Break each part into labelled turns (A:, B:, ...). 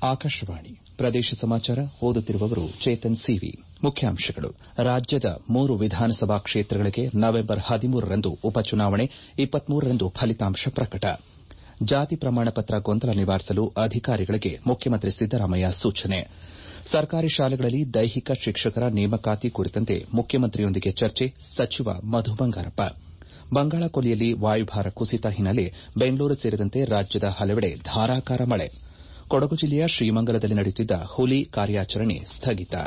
A: ಆಕಾಶವಾಣಿ ಪ್ರದೇಶ ಸಮಾಚಾರ ಓದುತ್ತಿರುವವರು ಚೇತನ್ ಸಿವಿ ಮುಖ್ಯಾಂಶಗಳು ರಾಜ್ಯದ ಮೂರು ವಿಧಾನಸಭಾ ಕ್ಷೇತ್ರಗಳಿಗೆ ನವೆಂಬರ್ ಹದಿಮೂರರಂದು ಉಪಚುನಾವಣೆ ಇಪ್ಪತ್ಮೂರರಂದು ಫಲಿತಾಂಶ ಪ್ರಕಟ ಜಾತಿ ಪ್ರಮಾಣ ಪತ್ರ ಗೊಂದಲ ನಿವಾರಿಸಲು ಅಧಿಕಾರಿಗಳಿಗೆ ಮುಖ್ಯಮಂತ್ರಿ ಸಿದ್ದರಾಮಯ್ಯ ಸೂಚನೆ ಸರ್ಕಾರಿ ಶಾಲೆಗಳಲ್ಲಿ ದೈಹಿಕ ಶಿಕ್ಷಕರ ನೇಮಕಾತಿ ಕುರಿತಂತೆ ಮುಖ್ಯಮಂತ್ರಿಯೊಂದಿಗೆ ಚರ್ಚೆ ಸಚಿವ ಮಧು ಬಂಗಾರಪ್ಪ ಬಂಗಾಳಕೊಲ್ಲಿಯಲ್ಲಿ ವಾಯುಭಾರ ಕುಸಿತ ಹಿನ್ನೆಲೆ ಬೆಂಗಳೂರು ಸೇರಿದಂತೆ ರಾಜ್ಯದ ಹಲವೆಡೆ ಧಾರಾಕಾರ ಮಳೆ ಕೊಡಗು ಜಿಲ್ಲೆಯ ಶ್ರೀಮಂಗಲದಲ್ಲಿ ನಡೆಯುತ್ತಿದ್ದ ಹುಲಿ ಕಾರ್ಯಾಚರಣೆ ಸ್ಥಗಿತ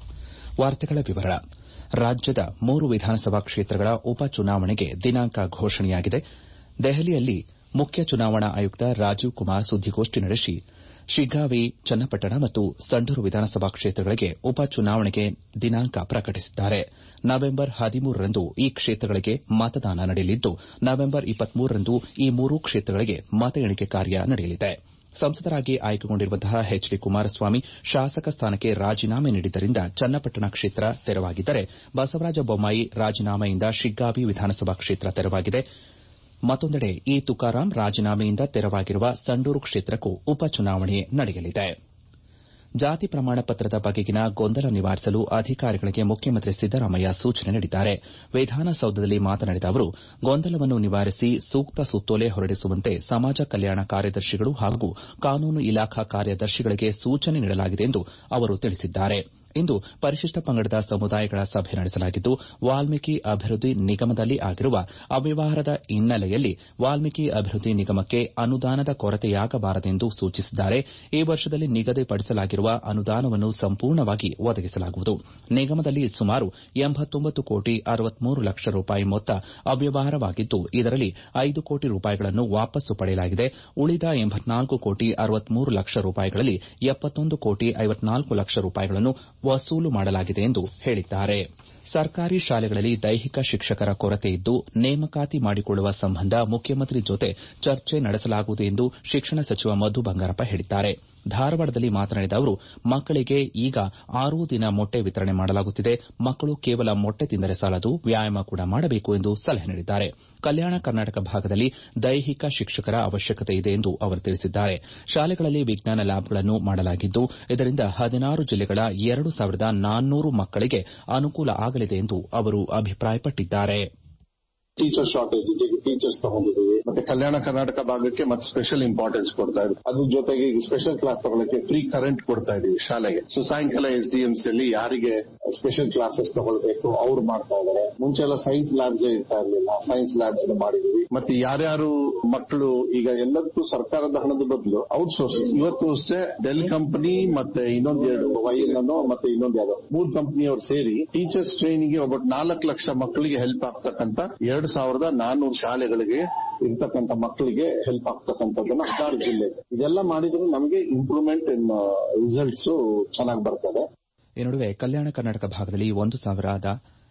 A: ರಾಜ್ಯದ ಮೂರು ವಿಧಾನಸಭಾ ಕ್ಷೇತ್ರಗಳ ಉಪಚುನಾವಣೆಗೆ ದಿನಾಂಕ ಘೋಷಣೆಯಾಗಿದೆ ದೆಹಲಿಯಲ್ಲಿ ಮುಖ್ಯ ಚುನಾವಣಾ ಆಯುಕ್ತ ರಾಜೀವ್ ಕುಮಾರ್ ಸುದ್ದಿಗೋಷ್ಠಿ ನಡೆಸಿ ಶಿಗ್ಗಾಂವಿ ಚನ್ನಪಟ್ಟಣ ಮತ್ತು ಸಂಡೂರು ವಿಧಾನಸಭಾ ಕ್ಷೇತ್ರಗಳಿಗೆ ಉಪಚುನಾವಣೆಗೆ ದಿನಾಂಕ ಪ್ರಕಟಿಸಿದ್ದಾರೆ ನವೆಂಬರ್ ಹದಿಮೂರರಂದು ಈ ಕ್ಷೇತ್ರಗಳಿಗೆ ಮತದಾನ ನಡೆಯಲಿದ್ದು ನವೆಂಬರ್ ಇಪ್ಪತ್ಮೂರರಂದು ಈ ಮೂರೂ ಕ್ಷೇತ್ರಗಳಿಗೆ ಮತ ಎಣಿಕೆ ಕಾರ್ಯ ನಡೆಯಲಿದೆ ಸಂಸದರಾಗಿ ಆಯ್ಕೆಗೊಂಡಿರುವಂತಹ ಎಚ್ ಡಿ ಕುಮಾರಸ್ವಾಮಿ ಶಾಸಕ ಸ್ಥಾನಕ್ಕೆ ರಾಜೀನಾಮೆ ನೀಡಿದ್ದರಿಂದ ಚನ್ನಪಟ್ಟಣ ಕ್ಷೇತ್ರ ತೆರವಾಗಿದ್ದರೆ ಬಸವರಾಜ ಬೊಮ್ಮಾಯಿ ರಾಜೀನಾಮೆಯಿಂದ ಶಿಗ್ಗಾಂವಿ ವಿಧಾನಸಭಾ ಕ್ಷೇತ್ರ ತೆರವಾಗಿದೆ ಮತ್ತೊಂದೆಡೆ ಇ ತುಕಾರಾಂ ರಾಜೀನಾಮೆಯಿಂದ ತೆರವಾಗಿರುವ ಸಂಡೂರು ಕ್ಷೇತ್ರಕ್ಕೂ ಉಪಚುನಾವಣೆ ನಡೆಯಲಿದೆ ಜಾತಿ ಪ್ರಮಾಣ ಪತ್ರದ ಬಗೆಗಿನ ಗೊಂದಲ ನಿವಾರಿಸಲು ಅಧಿಕಾರಿಗಳಿಗೆ ಮುಖ್ಯಮಂತ್ರಿ ಸಿದ್ದರಾಮಯ್ಯ ಸೂಚನೆ ನೀಡಿದ್ದಾರೆ ವಿಧಾನಸೌಧದಲ್ಲಿ ಮಾತನಾಡಿದ ಅವರು ಗೊಂದಲವನ್ನು ನಿವಾರಿಸಿ ಸೂಕ್ತ ಸುತ್ತೋಲೆ ಹೊರಡಿಸುವಂತೆ ಸಮಾಜ ಕಲ್ಯಾಣ ಕಾರ್ಯದರ್ಶಿಗಳು ಹಾಗೂ ಕಾನೂನು ಇಲಾಖಾ ಕಾರ್ಯದರ್ಶಿಗಳಿಗೆ ಸೂಚನೆ ನೀಡಲಾಗಿದೆ ಎಂದು ಅವರು ತಿಳಿಸಿದ್ದಾರೆ ಇಂದು ಪರಿಶಿಷ್ಟ ಪಂಗಡದ ಸಮುದಾಯಗಳ ಸಭೆ ನಡೆಸಲಾಗಿದ್ದು ವಾಲ್ಮೀಕಿ ಅಭಿವೃದ್ಧಿ ನಿಗಮದಲ್ಲಿ ಆಗಿರುವ ಅವ್ಯವಹಾರದ ಹಿನ್ನೆಲೆಯಲ್ಲಿ ವಾಲ್ಮೀಕಿ ಅಭಿವೃದ್ಧಿ ನಿಗಮಕ್ಕೆ ಅನುದಾನದ ಕೊರತೆಯಾಗಬಾರದೆಂದು ಸೂಚಿಸಿದ್ದಾರೆ ಈ ವರ್ಷದಲ್ಲಿ ನಿಗದಿಪಡಿಸಲಾಗಿರುವ ಅನುದಾನವನ್ನು ಸಂಪೂರ್ಣವಾಗಿ ಒದಗಿಸಲಾಗುವುದು ನಿಗಮದಲ್ಲಿ ಸುಮಾರು ಕೋಟಿ ಲಕ್ಷ ರೂಪಾಯಿ ಮೊತ್ತ ಅವ್ಯವಹಾರವಾಗಿದ್ದು ಇದರಲ್ಲಿ ಐದು ಕೋಟಿ ರೂಪಾಯಿಗಳನ್ನು ವಾಪಸ್ಸು ಪಡೆಯಲಾಗಿದೆ ಉಳಿದ ಕೋಟಿ ಲಕ್ಷ ರೂಪಾಯಿಗಳಲ್ಲಿ ಕೋಟಿ ಲಕ್ಷ ರೂಪಾಯಿಗಳನ್ನು ವಸೂಲು ಮಾಡಲಾಗಿದೆ ಎಂದು ಹೇಳಿದ್ದಾರೆ ಸರ್ಕಾರಿ ಶಾಲೆಗಳಲ್ಲಿ ದೈಹಿಕ ಶಿಕ್ಷಕರ ಕೊರತೆ ಇದ್ದು ನೇಮಕಾತಿ ಮಾಡಿಕೊಳ್ಳುವ ಸಂಬಂಧ ಮುಖ್ಯಮಂತ್ರಿ ಜೊತೆ ಚರ್ಚೆ ನಡೆಸಲಾಗುವುದು ಎಂದು ಶಿಕ್ಷಣ ಸಚಿವ ಮಧು ಬಂಗಾರಪ್ಪ ಹೇಳಿದ್ದಾರೆ ಧಾರವಾಡದಲ್ಲಿ ಮಾತನಾಡಿದ ಅವರು ಮಕ್ಕಳಿಗೆ ಈಗ ಆರೂ ದಿನ ಮೊಟ್ಟೆ ವಿತರಣೆ ಮಾಡಲಾಗುತ್ತಿದೆ ಮಕ್ಕಳು ಕೇವಲ ಮೊಟ್ಟೆ ತಿಂದರೆ ಸಾಲದು ವ್ಯಾಯಾಮ ಕೂಡ ಮಾಡಬೇಕು ಎಂದು ಸಲಹೆ ನೀಡಿದ್ದಾರೆ ಕಲ್ಯಾಣ ಕರ್ನಾಟಕ ಭಾಗದಲ್ಲಿ ದೈಹಿಕ ಶಿಕ್ಷಕರ ಅವಶ್ಯಕತೆ ಇದೆ ಎಂದು ಅವರು ತಿಳಿಸಿದ್ದಾರೆ ಶಾಲೆಗಳಲ್ಲಿ ವಿಜ್ಞಾನ ಲ್ಯಾಬ್ಗಳನ್ನು ಮಾಡಲಾಗಿದ್ದು ಇದರಿಂದ ಹದಿನಾರು ಜಿಲ್ಲೆಗಳ ಎರಡು ಸಾವಿರದ ನಾನ್ನೂರು ಮಕ್ಕಳಿಗೆ ಅನುಕೂಲ ಆಗಲಿದೆ ಎಂದು ಅವರು ಅಭಿಪ್ರಾಯಪಟ್ಟಿದ್ದಾರೆ
B: ಟೀಚರ್ ಶಾರ್ಟೇಜ್ ಈಗ ಟೀಚರ್ಸ್ ತಗೊಂಡಿದ್ದೀವಿ ಮತ್ತೆ ಕಲ್ಯಾಣ ಕರ್ನಾಟಕ ಭಾಗಕ್ಕೆ ಮತ್ತೆ ಸ್ಪೆಷಲ್ ಇಂಪಾರ್ಟೆನ್ಸ್ ಕೊಡ್ತಾ ಇದ್ವಿ ಅದ್ರ ಜೊತೆಗೆ ಈಗ ಸ್ಪೆಷಲ್ ಕ್ಲಾಸ್ ತಗೊಳಕ್ಕೆ ಫ್ರೀ ಕರೆಂಟ್ ಕೊಡ್ತಾ ಇದೀವಿ ಶಾಲೆಗೆ ಸೊ ಸಾಯಂಕಾಲ ಎಸ್ ಡಿ ಎಂ ಸಿ ಯಾರಿಗೆ ಸ್ಪೆಷಲ್ ಕ್ಲಾಸಸ್ ತಗೊಳ್ಬೇಕು ಅವ್ರು ಮಾಡ್ತಾ ಇದಾರೆ ಮುಂಚೆ ಎಲ್ಲ ಸೈನ್ಸ್ ಲ್ಯಾಬ್ಸ್ ಇರ್ತಾ ಇರಲಿಲ್ಲ ಸೈನ್ಸ್ ಲ್ಯಾಬ್ಸ್ ಮಾಡಿದೀವಿ ಮತ್ತೆ ಯಾರ್ಯಾರು ಮಕ್ಕಳು ಈಗ ಎಲ್ಲದಕ್ಕೂ ಸರ್ಕಾರದ ಹಣದ ಬದಲು ಔಟ್ಸೋರ್ಸಿಂಗ್ ಇವತ್ತು ಅಷ್ಟೇ ಡೆಲ್ ಕಂಪನಿ ಮತ್ತೆ ಇನ್ನೊಂದು ಎರಡು ವೈಎಲ್ನೋ ಮತ್ತೆ ಇನ್ನೊಂದು ಯಾವ್ದೋ ಮೂರು ಕಂಪನಿಯವರು ಸೇರಿ ಟೀಚರ್ಸ್ ಟ್ರೈನಿಂಗ್ ಒಬ್ಬ ನಾಲ್ಕು ಲಕ್ಷ ಮಕ್ಕಳಿಗೆ ಹೆಲ್ಪ್ ಆಗ್ತಕ್ಕಂತ ಎರಡು ಸಾವಿರದ ನಾನ್ನೂರು ಶಾಲೆಗಳಿಗೆ ಇರ್ತಕ್ಕಂಥ ಮಕ್ಕಳಿಗೆ ಹೆಲ್ಪ್ ಆಗ್ತಕ್ಕಂಥದ್ದನ್ನ ಹದಿನಾರು ಜಿಲ್ಲೆ ಇದೆಲ್ಲ ಮಾಡಿದ್ರೆ ನಮಗೆ ಇಂಪ್ರೂವ್ಮೆಂಟ್ ಇನ್ ರಿಸಲ್ಟ್ಸ್ ಚೆನ್ನಾಗಿ ಬರ್ತದೆ
A: ಈ ನಡುವೆ ಕಲ್ಯಾಣ ಕರ್ನಾಟಕ ಭಾಗದಲ್ಲಿ ಒಂದು ಸಾವಿರದ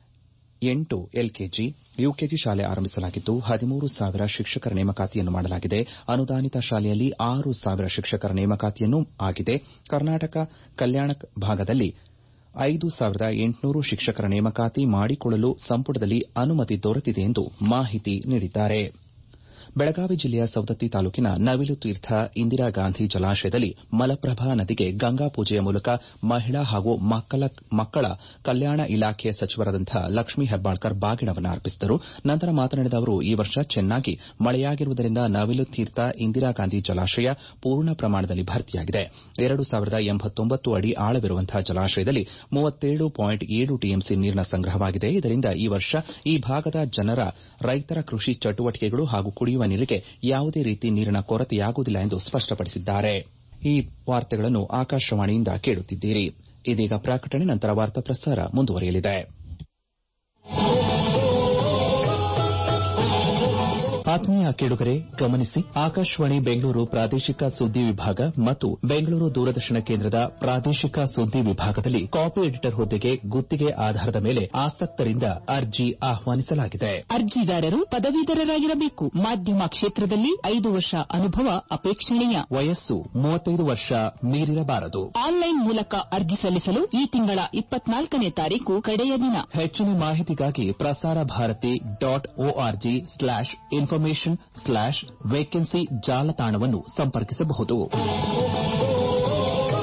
A: ಎಂಟು ಎಲ್ಕೆಜಿ ಯುಕೆಜಿ ಶಾಲೆ ಆರಂಭಿಸಲಾಗಿದ್ದು ಹದಿಮೂರು ಸಾವಿರ ಶಿಕ್ಷಕರ ನೇಮಕಾತಿಯನ್ನು ಮಾಡಲಾಗಿದೆ ಅನುದಾನಿತ ಶಾಲೆಯಲ್ಲಿ ಆರು ಸಾವಿರ ಶಿಕ್ಷಕರ ನೇಮಕಾತಿಯನ್ನೂ ಆಗಿದೆ ಕರ್ನಾಟಕ ಕಲ್ಯಾಣ ಭಾಗದಲ್ಲಿ ಐದು ಸಾವಿರದ ಎಂಟುನೂರು ಶಿಕ್ಷಕರ ನೇಮಕಾತಿ ಮಾಡಿಕೊಳ್ಳಲು ಸಂಪುಟದಲ್ಲಿ ಅನುಮತಿ ದೊರೆತಿದೆ ಎಂದು ಮಾಹಿತಿ ನೀಡಿದ್ದಾರೆ ಬೆಳಗಾವಿ ಜಿಲ್ಲೆಯ ಸವದತ್ತಿ ತಾಲೂಕಿನ ನವಿಲುತೀರ್ಥ ಇಂದಿರಾ ಗಾಂಧಿ ಜಲಾಶಯದಲ್ಲಿ ಮಲಪ್ರಭಾ ನದಿಗೆ ಗಂಗಾ ಪೂಜೆಯ ಮೂಲಕ ಮಹಿಳಾ ಹಾಗೂ ಮಕ್ಕಳ ಕಲ್ಯಾಣ ಇಲಾಖೆಯ ಸಚಿವರಾದಂತಹ ಲಕ್ಷ್ಮೀ ಹೆಬ್ಬಾಳ್ಕರ್ ಬಾಗಿಣವನ್ನು ಅರ್ಪಿಸಿದರು ನಂತರ ಮಾತನಾಡಿದ ಅವರು ಈ ವರ್ಷ ಚೆನ್ನಾಗಿ ಮಳೆಯಾಗಿರುವುದರಿಂದ ನವಿಲುತೀರ್ಥ ಇಂದಿರಾ ಗಾಂಧಿ ಜಲಾಶಯ ಪೂರ್ಣ ಪ್ರಮಾಣದಲ್ಲಿ ಭರ್ತಿಯಾಗಿದೆ ಎರಡು ಸಾವಿರದ ಎಂಬತ್ತೊಂಬತ್ತು ಅಡಿ ಆಳವಿರುವಂತಹ ಜಲಾಶಯದಲ್ಲಿ ಮೂವತ್ತೇಳು ಪಾಯಿಂಟ್ ಏಳು ಟಿಎಂಸಿ ನೀರಿನ ಸಂಗ್ರಹವಾಗಿದೆ ಇದರಿಂದ ಈ ವರ್ಷ ಈ ಭಾಗದ ಜನರ ರೈತರ ಕೃಷಿ ಚಟುವಟಿಕೆಗಳು ಹಾಗೂ ಕುಡಿಯುವ ನೀರಿಗೆ ಯಾವುದೇ ರೀತಿ ನೀರಿನ ಕೊರತೆಯಾಗುವುದಿಲ್ಲ ಎಂದು ಸ್ಪಷ್ಟಪಡಿಸಿದ್ದಾರೆ ಈ ವಾರ್ತೆಗಳನ್ನು ಆಕಾಶವಾಣಿಯಿಂದ ಕೇಳುತ್ತಿದ್ದೀರಿ ಇದೀಗ ಪ್ರಕಟಣೆ ನಂತರ ವಾರ್ತಾ ಪ್ರಸಾರ ಮುಂದುವರಿಯಲಿದೆ ಆತ್ಮೀಯ ಕೇಳುಗರೆ ಗಮನಿಸಿ ಆಕಾಶವಾಣಿ ಬೆಂಗಳೂರು ಪ್ರಾದೇಶಿಕ ಸುದ್ದಿ ವಿಭಾಗ ಮತ್ತು ಬೆಂಗಳೂರು ದೂರದರ್ಶನ ಕೇಂದ್ರದ ಪ್ರಾದೇಶಿಕ ಸುದ್ದಿ ವಿಭಾಗದಲ್ಲಿ ಕಾಪಿ ಎಡಿಟರ್ ಹುದ್ದೆಗೆ ಗುತ್ತಿಗೆ ಆಧಾರದ ಮೇಲೆ ಆಸಕ್ತರಿಂದ ಅರ್ಜಿ ಆಹ್ವಾನಿಸಲಾಗಿದೆ
C: ಅರ್ಜಿದಾರರು ಪದವೀಧರರಾಗಿರಬೇಕು ಮಾಧ್ಯಮ ಕ್ಷೇತ್ರದಲ್ಲಿ ಐದು ವರ್ಷ ಅನುಭವ ಅಪೇಕ್ಷಣೀಯ
A: ವಯಸ್ಸು ಮೂವತ್ತೈದು ವರ್ಷ ಮೀರಿರಬಾರದು
C: ಆನ್ಲೈನ್ ಮೂಲಕ ಅರ್ಜಿ ಸಲ್ಲಿಸಲು ಈ ತಿಂಗಳ ಇಪ್ಪತ್ನಾಲ್ಕನೇ ತಾರೀಕು ಕಡೆಯ ದಿನ
A: ಹೆಚ್ಚಿನ ಮಾಹಿತಿಗಾಗಿ Prasar Bharati dot org slash information slash vacancy ಜಾಲತಾಣವನ್ನು ಸಂಪರ್ಕಿಸಬಹುದು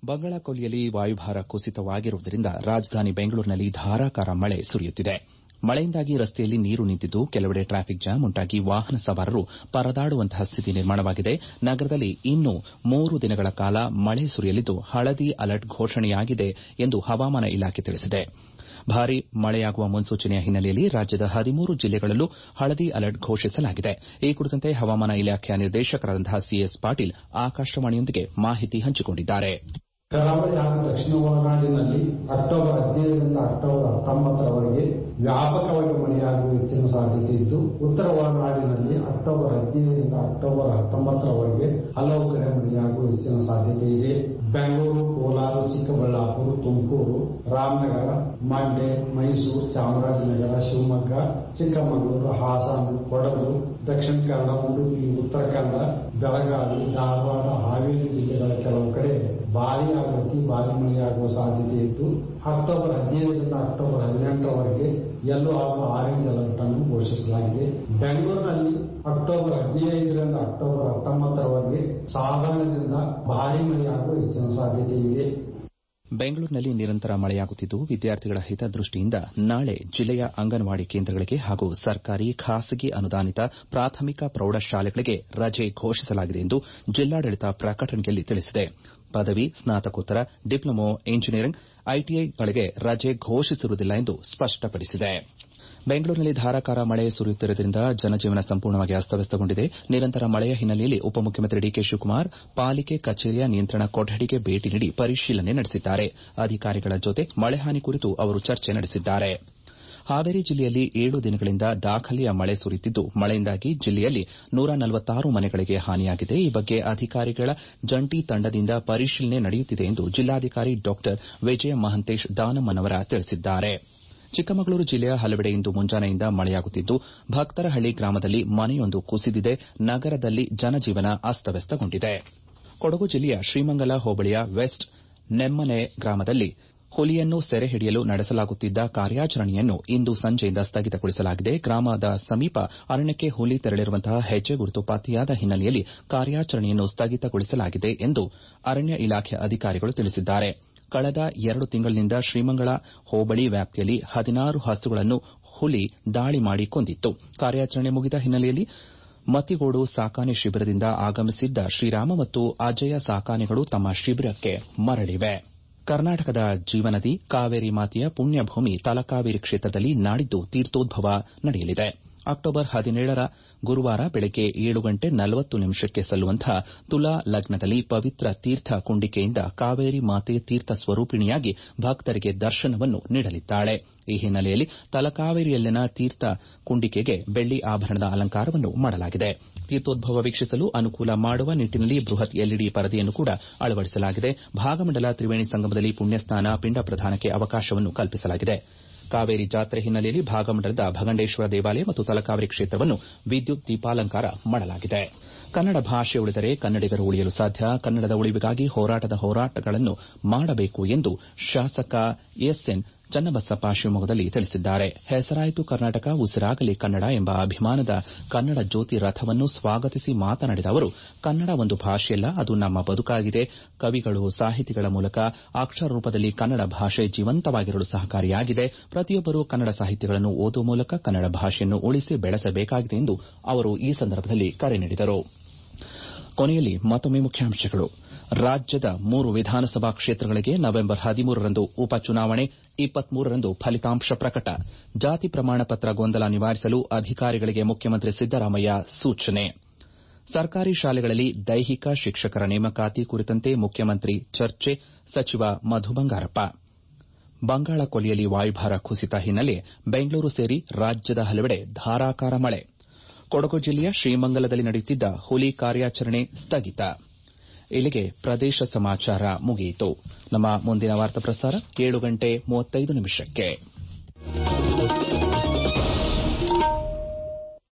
A: ಬಂಗಾಳಕೊಲ್ಲಿಯಲ್ಲಿ ವಾಯುಭಾರ ಕುಸಿತವಾಗಿರುವುದರಿಂದ ರಾಜಧಾನಿ ಬೆಂಗಳೂರಿನಲ್ಲಿ ಧಾರಾಕಾರ ಮಳೆ ಸುರಿಯುತ್ತಿದೆ ಮಳೆಯಿಂದಾಗಿ ರಸ್ತೆಯಲ್ಲಿ ನೀರು ನಿಂತಿದ್ದು ಕೆಲವೆಡೆ ಟ್ರಾಫಿಕ್ ಜಾಮ್ ಉಂಟಾಗಿ ವಾಹನ ಸವಾರರು ಪರದಾಡುವಂತಹ ಸ್ಥಿತಿ ನಿರ್ಮಾಣವಾಗಿದೆ ನಗರದಲ್ಲಿ ಇನ್ನೂ ಮೂರು ದಿನಗಳ ಕಾಲ ಮಳೆ ಸುರಿಯಲಿದ್ದು ಹಳದಿ ಅಲರ್ಟ್ ಘೋಷಣೆಯಾಗಿದೆ ಎಂದು ಹವಾಮಾನ ಇಲಾಖೆ ತಿಳಿಸಿದೆ ಭಾರೀ ಮಳೆಯಾಗುವ ಮುನ್ಸೂಚನೆಯ ಹಿನ್ನೆಲೆಯಲ್ಲಿ ರಾಜ್ಯದ ಹದಿಮೂರು ಜಿಲ್ಲೆಗಳಲ್ಲೂ ಹಳದಿ ಅಲರ್ಟ್ ಘೋಷಿಸಲಾಗಿದೆ ಈ ಕುರಿತಂತೆ ಹವಾಮಾನ ಇಲಾಖೆಯ ನಿರ್ದೇಶಕರಾದಂತಹ ಸಿಎಸ್ ಪಾಟೀಲ್ ಆಕಾಶವಾಣಿಯೊಂದಿಗೆ ಮಾಹಿತಿ ಹಂಚಿಕೊಂಡಿದ್ದಾರೆ
D: ಕರಾವಳಿ ಹಾಗೂ ದಕ್ಷಿಣ ಒಳನಾಡಿನಲ್ಲಿ ಅಕ್ಟೋಬರ್ ಹದಿನೈದರಿಂದ ಅಕ್ಟೋಬರ್ ಹತ್ತೊಂಬತ್ತರವರೆಗೆ ವ್ಯಾಪಕವಾಗಿ ಮಳೆಯಾಗುವ ಹೆಚ್ಚಿನ ಸಾಧ್ಯತೆ ಇದ್ದು ಉತ್ತರ ಒಳನಾಡಿನಲ್ಲಿ ಅಕ್ಟೋಬರ್ ಹದಿನೈದರಿಂದ ಅಕ್ಟೋಬರ್ ಹತ್ತೊಂಬತ್ತರವರೆಗೆ ಹಲವು ಕಡೆ ಮಳೆಯಾಗುವ ಹೆಚ್ಚಿನ ಸಾಧ್ಯತೆ ಇದೆ ಬೆಂಗಳೂರು ಕೋಲಾರ ಚಿಕ್ಕಬಳ್ಳಾಪುರ ತುಮಕೂರು ರಾಮನಗರ ಮಂಡ್ಯ ಮೈಸೂರು ಚಾಮರಾಜನಗರ ಶಿವಮೊಗ್ಗ ಚಿಕ್ಕಮಗಳೂರು ಹಾಸನ ಕೊಡಗು ದಕ್ಷಿಣ ಕನ್ನಡ ಉಡುಪಿ ಉತ್ತರ ಕನ್ನಡ ಬೆಳಗಾವಿ ಧಾರವಾಡ ಹಾವೇರಿ ಜಿಲ್ಲೆಗಳ ಕೆಲವು ಕಡೆ ಭಾರಿ ಹಾಗೂ ಅತಿ ಭಾರಿ ಮಳೆಯಾಗುವ ಸಾಧ್ಯತೆ ಇದ್ದು ಅಕ್ಟೋಬರ್ ಹದಿನೈದರಿಂದ ಅಕ್ಟೋಬರ್ ಹದಿನೆಂಟರವರೆಗೆ ಯೆಲ್ಲೋ ಹಾಗೂ ಆರೆಂಜ್ ಅಲರ್ಟ್ ಅನ್ನು ಘೋಷಿಸಲಾಗಿದೆ ಬೆಂಗಳೂರಿನಲ್ಲಿ ಅಕ್ಟೋಬರ್ ಹದಿನೈದರಿಂದ ಅಕ್ಟೋಬರ್ ಹತ್ತೊಂಬತ್ತರವರೆಗೆ ಸಾಧಾರಣದಿಂದ ಭಾರಿ ಮಳೆಯಾಗುವ ಹೆಚ್ಚಿನ ಸಾಧ್ಯತೆ ಇದೆ
A: ಬೆಂಗಳೂರಿನಲ್ಲಿ ನಿರಂತರ ಮಳೆಯಾಗುತ್ತಿದ್ದು ವಿದ್ಯಾರ್ಥಿಗಳ ಹಿತದೃಷ್ಟಿಯಿಂದ ನಾಳೆ ಜಿಲ್ಲೆಯ ಅಂಗನವಾಡಿ ಕೇಂದ್ರಗಳಿಗೆ ಹಾಗೂ ಸರ್ಕಾರಿ ಖಾಸಗಿ ಅನುದಾನಿತ ಪ್ರಾಥಮಿಕ ಪ್ರೌಢಶಾಲೆಗಳಿಗೆ ರಜೆ ಘೋಷಿಸಲಾಗಿದೆ ಎಂದು ಜಿಲ್ಲಾಡಳಿತ ಪ್ರಕಟಣೆಯಲ್ಲಿ ತಿಳಿಸಿದೆ ಪದವಿ ಸ್ನಾತಕೋತ್ತರ ಡಿಪ್ಲೊಮೊ ಇಂಜಿನಿಯರಿಂಗ್ ಐಟಿಐಗಳಿಗೆ ರಜೆ ಘೋಷಿಸಿರುವುದಿಲ್ಲ ಎಂದು ಸ್ಪಷ್ಟಪಡಿಸಿದೆ ಬೆಂಗಳೂರಿನಲ್ಲಿ ಧಾರಾಕಾರ ಮಳೆ ಸುರಿಯುತ್ತಿರುವುದರಿಂದ ಜನಜೀವನ ಸಂಪೂರ್ಣವಾಗಿ ಅಸ್ತವ್ಯಸ್ತಗೊಂಡಿದೆ ನಿರಂತರ ಮಳೆಯ ಹಿನ್ನೆಲೆಯಲ್ಲಿ ಉಪಮುಖ್ಯಮಂತ್ರಿ ಡಿಕೆ ಶಿವಕುಮಾರ್ ಪಾಲಿಕೆ ಕಚೇರಿಯ ನಿಯಂತ್ರಣ ಕೊಠಡಿಗೆ ಭೇಟಿ ನೀಡಿ ಪರಿಶೀಲನೆ ನಡೆಸಿದ್ದಾರೆ ಅಧಿಕಾರಿಗಳ ಜೊತೆ ಮಳೆ ಹಾನಿ ಕುರಿತು ಅವರು ಚರ್ಚೆ ನಡೆಸಿದ್ದಾರೆ ಹಾವೇರಿ ಜಿಲ್ಲೆಯಲ್ಲಿ ಏಳು ದಿನಗಳಿಂದ ದಾಖಲೆಯ ಮಳೆ ಸುರಿಯುತ್ತಿದ್ದು ಮಳೆಯಿಂದಾಗಿ ಜಿಲ್ಲೆಯಲ್ಲಿ ನೂರ ನಲವತ್ತಾರು ಮನೆಗಳಿಗೆ ಹಾನಿಯಾಗಿದೆ ಈ ಬಗ್ಗೆ ಅಧಿಕಾರಿಗಳ ಜಂಟಿ ತಂಡದಿಂದ ಪರಿಶೀಲನೆ ನಡೆಯುತ್ತಿದೆ ಎಂದು ಜಿಲ್ಲಾಧಿಕಾರಿ ಡಾ ವಿಜಯ ಮಹಂತೇಶ್ ದಾನಮ್ಮನವರ ತಿಳಿಸಿದ್ದಾರೆ ಚಿಕ್ಕಮಗಳೂರು ಜಿಲ್ಲೆಯ ಹಲವೆಡೆ ಇಂದು ಮುಂಜಾನೆಯಿಂದ ಮಳೆಯಾಗುತ್ತಿದ್ದು ಭಕ್ತರಹಳ್ಳಿ ಗ್ರಾಮದಲ್ಲಿ ಮನೆಯೊಂದು ಕುಸಿದಿದೆ ನಗರದಲ್ಲಿ ಜನಜೀವನ ಅಸ್ತವ್ಯಸ್ತಗೊಂಡಿದೆ ಕೊಡಗು ಜಿಲ್ಲೆಯ ಶ್ರೀಮಂಗಲ ಹೋಬಳಿಯ ವೆಸ್ಟ್ ನೆಮ್ಮನೆ ಗ್ರಾಮದಲ್ಲಿ ಹುಲಿಯನ್ನು ಸೆರೆ ಹಿಡಿಯಲು ನಡೆಸಲಾಗುತ್ತಿದ್ದ ಕಾರ್ಯಾಚರಣೆಯನ್ನು ಇಂದು ಸಂಜೆಯಿಂದ ಸ್ಥಗಿತಗೊಳಿಸಲಾಗಿದೆ ಗ್ರಾಮದ ಸಮೀಪ ಅರಣ್ಯಕ್ಕೆ ಹುಲಿ ತೆರಳಿರುವಂತಹ ಹೆಜ್ಜೆ ಗುರುತು ಪತ್ತೆಯಾದ ಹಿನ್ನೆಲೆಯಲ್ಲಿ ಕಾರ್ಯಾಚರಣೆಯನ್ನು ಸ್ಥಗಿತಗೊಳಿಸಲಾಗಿದೆ ಎಂದು ಅರಣ್ಯ ಇಲಾಖೆ ಅಧಿಕಾರಿಗಳು ತಿಳಿಸಿದ್ದಾರೆ ಕಳೆದ ಎರಡು ತಿಂಗಳಿನಿಂದ ಶ್ರೀಮಂಗಲ ಹೋಬಳಿ ವ್ಯಾಪ್ತಿಯಲ್ಲಿ ಹದಿನಾರು ಹಸುಗಳನ್ನು ಹುಲಿ ದಾಳಿ ಮಾಡಿ ಕೊಂದಿತ್ತು ಕಾರ್ಯಾಚರಣೆ ಮುಗಿದ ಹಿನ್ನೆಲೆಯಲ್ಲಿ ಮತಿಗೋಡು ಸಾಕಾಣೆ ಶಿಬಿರದಿಂದ ಆಗಮಿಸಿದ್ದ ಶ್ರೀರಾಮ ಮತ್ತು ಅಜಯ ಸಾಕಾನೆಗಳು ತಮ್ಮ ಶಿಬಿರಕ್ಕೆ ಮರಳಿವೆ ಕರ್ನಾಟಕದ ಜೀವನದಿ ಕಾವೇರಿ ಮಾತೆಯ ಪುಣ್ಯಭೂಮಿ ತಲಕಾವೇರಿ ಕ್ಷೇತ್ರದಲ್ಲಿ ನಾಡಿದ್ದು ತೀರ್ಥೋದ್ಭವ ನಡೆಯಲಿದೆ ಅಕ್ಟೋಬರ್ ಹದಿನೇಳರ ಗುರುವಾರ ಬೆಳಗ್ಗೆ ಏಳು ಗಂಟೆ ನಲವತ್ತು ನಿಮಿಷಕ್ಕೆ ಸಲ್ಲುವಂತಹ ತುಲಾ ಲಗ್ನದಲ್ಲಿ ಪವಿತ್ರ ತೀರ್ಥ ಕುಂಡಿಕೆಯಿಂದ ಕಾವೇರಿ ಮಾತೆ ತೀರ್ಥ ಸ್ವರೂಪಿಣಿಯಾಗಿ ಭಕ್ತರಿಗೆ ದರ್ಶನವನ್ನು ನೀಡಲಿದ್ದಾಳೆ ಈ ಹಿನ್ನೆಲೆಯಲ್ಲಿ ತಲಕಾವೇರಿಯಲ್ಲಿನ ತೀರ್ಥ ಕುಂಡಿಕೆಗೆ ಬೆಳ್ಳಿ ಆಭರಣದ ಅಲಂಕಾರವನ್ನು ಮಾಡಲಾಗಿದೆ ತೀರ್ಥೋದ್ಭವ ವೀಕ್ಷಿಸಲು ಅನುಕೂಲ ಮಾಡುವ ನಿಟ್ಟಿನಲ್ಲಿ ಬೃಹತ್ ಎಲ್ಇಡಿ ಪರದೆಯನ್ನು ಕೂಡ ಅಳವಡಿಸಲಾಗಿದೆ ಭಾಗಮಂಡಲ ತ್ರಿವೇಣಿ ಸಂಗಮದಲ್ಲಿ ಪುಣ್ಯಸ್ನಾನ ಪಿಂಡ ಪ್ರದಾನಕ್ಕೆ ಅವಕಾಶವನ್ನು ಕಲ್ಪಿಸಲಾಗಿದೆ ಕಾವೇರಿ ಜಾತ್ರೆ ಹಿನ್ನೆಲೆಯಲ್ಲಿ ಭಾಗಮಂಡಲದ ಭಗಂಡೇಶ್ವರ ದೇವಾಲಯ ಮತ್ತು ತಲಕಾವೇರಿ ಕ್ಷೇತ್ರವನ್ನು ವಿದ್ಯುತ್ ದೀಪಾಲಂಕಾರ ಮಾಡಲಾಗಿದೆ ಕನ್ನಡ ಭಾಷೆ ಉಳಿದರೆ ಕನ್ನಡಿಗರು ಉಳಿಯಲು ಸಾಧ್ಯ ಕನ್ನಡದ ಉಳಿವಿಗಾಗಿ ಹೋರಾಟದ ಹೋರಾಟಗಳನ್ನು ಮಾಡಬೇಕು ಎಂದು ಶಾಸಕ ಎಸ್ಎನ್ ಚನ್ನಬಸಪ್ಪ ಶಿವಮೊಗ್ಗದಲ್ಲಿ ತಿಳಿಸಿದ್ದಾರೆ ಹೆಸರಾಯಿತು ಕರ್ನಾಟಕ ಉಸಿರಾಗಲಿ ಕನ್ನಡ ಎಂಬ ಅಭಿಮಾನದ ಕನ್ನಡ ಜ್ಯೋತಿ ರಥವನ್ನು ಸ್ವಾಗತಿಸಿ ಮಾತನಾಡಿದ ಅವರು ಕನ್ನಡ ಒಂದು ಭಾಷೆಯಲ್ಲ ಅದು ನಮ್ಮ ಬದುಕಾಗಿದೆ ಕವಿಗಳು ಸಾಹಿತಿಗಳ ಮೂಲಕ ಅಕ್ಷರ ರೂಪದಲ್ಲಿ ಕನ್ನಡ ಭಾಷೆ ಜೀವಂತವಾಗಿರಲು ಸಹಕಾರಿಯಾಗಿದೆ ಪ್ರತಿಯೊಬ್ಬರು ಕನ್ನಡ ಸಾಹಿತ್ಯಗಳನ್ನು ಓದುವ ಮೂಲಕ ಕನ್ನಡ ಭಾಷೆಯನ್ನು ಉಳಿಸಿ ಬೆಳೆಸಬೇಕಾಗಿದೆ ಎಂದು ಅವರು ಈ ಸಂದರ್ಭದಲ್ಲಿ ಕರೆ ನೀಡಿದರು ಕೊನೆಯಲ್ಲಿ ಮತ್ತೊಮ್ಮೆ ಮುಖ್ಯಾಂಶಗಳು ರಾಜ್ಯದ ಮೂರು ವಿಧಾನಸಭಾ ಕ್ಷೇತ್ರಗಳಿಗೆ ನವೆಂಬರ್ ಹದಿಮೂರರಂದು ಉಪಚುನಾವಣೆ ಇಪ್ಪತ್ಮೂರರಂದು ಫಲಿತಾಂಶ ಪ್ರಕಟ ಜಾತಿ ಪ್ರಮಾಣ ಪತ್ರ ಗೊಂದಲ ನಿವಾರಿಸಲು ಅಧಿಕಾರಿಗಳಿಗೆ ಮುಖ್ಯಮಂತ್ರಿ ಸಿದ್ದರಾಮಯ್ಯ ಸೂಚನೆ ಸರ್ಕಾರಿ ಶಾಲೆಗಳಲ್ಲಿ ದೈಹಿಕ ಶಿಕ್ಷಕರ ನೇಮಕಾತಿ ಕುರಿತಂತೆ ಮುಖ್ಯಮಂತ್ರಿ ಚರ್ಚೆ ಸಚಿವ ಮಧು ಬಂಗಾರಪ್ಪ ಬಂಗಾಳ ಕೊಲ್ಲಿಯಲ್ಲಿ ವಾಯುಭಾರ ಕುಸಿತ ಹಿನ್ನೆಲೆ ಬೆಂಗಳೂರು ಸೇರಿ ರಾಜ್ಯದ ಹಲವೆಡೆ ಧಾರಾಕಾರ ಮಳೆ ಕೊಡಗು ಜಿಲ್ಲೆಯ ಶ್ರೀಮಂಗಲದಲ್ಲಿ ನಡೆಯುತ್ತಿದ್ದ ಹುಲಿ ಕಾರ್ಯಾಚರಣೆ ಸ್ಥಗಿತ ಇಲ್ಲಿಗೆ ಪ್ರದೇಶ ಸಮಾಚಾರ ಮುಗಿಯಿತು ನಮ್ಮ ಮುಂದಿನ ವಾರ್ತಾ ಪ್ರಸಾರ ಏಳು ಗಂಟೆ ಮೂವತ್ತೈದು ನಿಮಿಷಕ್ಕೆ